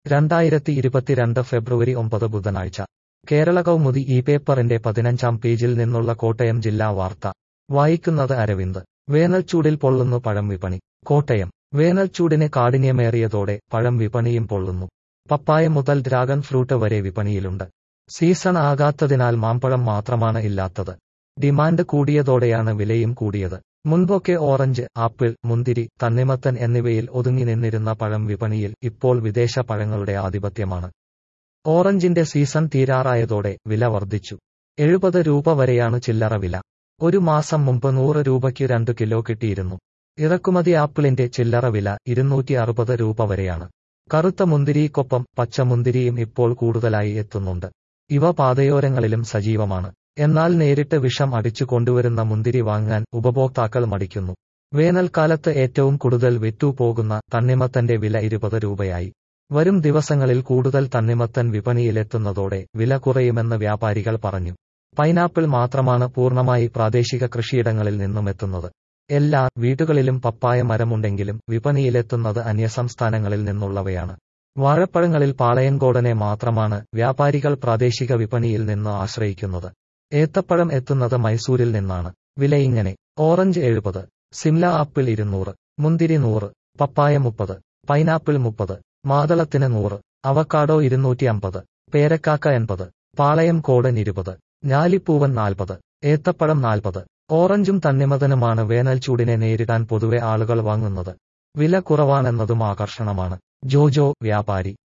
രണ്ടായിരത്തി ഇരുപത്തിരണ്ട് ഫെബ്രുവരി ഒമ്പത് ബുധനാഴ്ച കേരള കൗമുദി ഈ പേപ്പറിന്റെ പതിനഞ്ചാം പേജിൽ നിന്നുള്ള കോട്ടയം ജില്ലാ വാർത്ത വായിക്കുന്നത് അരവിന്ദ് വേനൽച്ചൂടിൽ പൊള്ളുന്നു പഴം വിപണി കോട്ടയം വേനൽച്ചൂടിന് കാഠിന്യമേറിയതോടെ പഴം വിപണിയും പൊള്ളുന്നു പപ്പായ മുതൽ ഡ്രാഗൺ ഫ്രൂട്ട് വരെ വിപണിയിലുണ്ട് സീസൺ ആകാത്തതിനാൽ മാമ്പഴം മാത്രമാണ് ഇല്ലാത്തത് ഡിമാൻഡ് കൂടിയതോടെയാണ് വിലയും കൂടിയത് മുൻപൊക്കെ ഓറഞ്ച് ആപ്പിൾ മുന്തിരി തണ്ണിമത്തൻ എന്നിവയിൽ ഒതുങ്ങി നിന്നിരുന്ന പഴം വിപണിയിൽ ഇപ്പോൾ വിദേശ പഴങ്ങളുടെ ആധിപത്യമാണ് ഓറഞ്ചിന്റെ സീസൺ തീരാറായതോടെ വില വർദ്ധിച്ചു എഴുപത് രൂപ വരെയാണ് ചില്ലറ വില ഒരു മാസം മുമ്പ് നൂറ് രൂപയ്ക്ക് രണ്ട് കിലോ കിട്ടിയിരുന്നു ഇറക്കുമതി ആപ്പിളിന്റെ ചില്ലറ വില ഇരുന്നൂറ്റി അറുപത് രൂപ വരെയാണ് കറുത്ത മുന്തിരിക്കൊപ്പം പച്ചമുന്തിരിയും ഇപ്പോൾ കൂടുതലായി എത്തുന്നുണ്ട് ഇവ പാതയോരങ്ങളിലും സജീവമാണ് എന്നാൽ നേരിട്ട് വിഷം അടിച്ചു കൊണ്ടുവരുന്ന മുന്തിരി വാങ്ങാൻ ഉപഭോക്താക്കൾ മടിക്കുന്നു വേനൽക്കാലത്ത് ഏറ്റവും കൂടുതൽ വിറ്റുപോകുന്ന തണ്ണിമത്തന്റെ വില ഇരുപത് രൂപയായി വരും ദിവസങ്ങളിൽ കൂടുതൽ തണ്ണിമത്തൻ വിപണിയിലെത്തുന്നതോടെ വില കുറയുമെന്ന് വ്യാപാരികൾ പറഞ്ഞു പൈനാപ്പിൾ മാത്രമാണ് പൂർണ്ണമായി പ്രാദേശിക കൃഷിയിടങ്ങളിൽ നിന്നും എത്തുന്നത് എല്ലാ വീടുകളിലും പപ്പായ മരമുണ്ടെങ്കിലും വിപണിയിലെത്തുന്നത് അന്യസംസ്ഥാനങ്ങളിൽ നിന്നുള്ളവയാണ് വാഴപ്പഴങ്ങളിൽ പാളയൻകോടനെ മാത്രമാണ് വ്യാപാരികൾ പ്രാദേശിക വിപണിയിൽ നിന്ന് ആശ്രയിക്കുന്നത് ഏത്തപ്പഴം എത്തുന്നത് മൈസൂരിൽ നിന്നാണ് വില ഇങ്ങനെ ഓറഞ്ച് എഴുപത് സിംല ആപ്പിൾ ഇരുന്നൂറ് മുന്തിരി നൂറ് പപ്പായ മുപ്പത് പൈനാപ്പിൾ മുപ്പത് മാതളത്തിന് നൂറ് അവക്കാഡോ ഇരുന്നൂറ്റി അമ്പത് പേരക്കാക്ക എൺപത് പാളയം കോടൻ ഇരുപത് ഞാലിപ്പൂവൻ നാൽപ്പത് ഏത്തപ്പഴം നാൽപ്പത് ഓറഞ്ചും തണ്ണിമതനുമാണ് വേനൽച്ചൂടിനെ നേരിടാൻ പൊതുവെ ആളുകൾ വാങ്ങുന്നത് വില കുറവാണെന്നതും ആകർഷണമാണ് ജോജോ വ്യാപാരി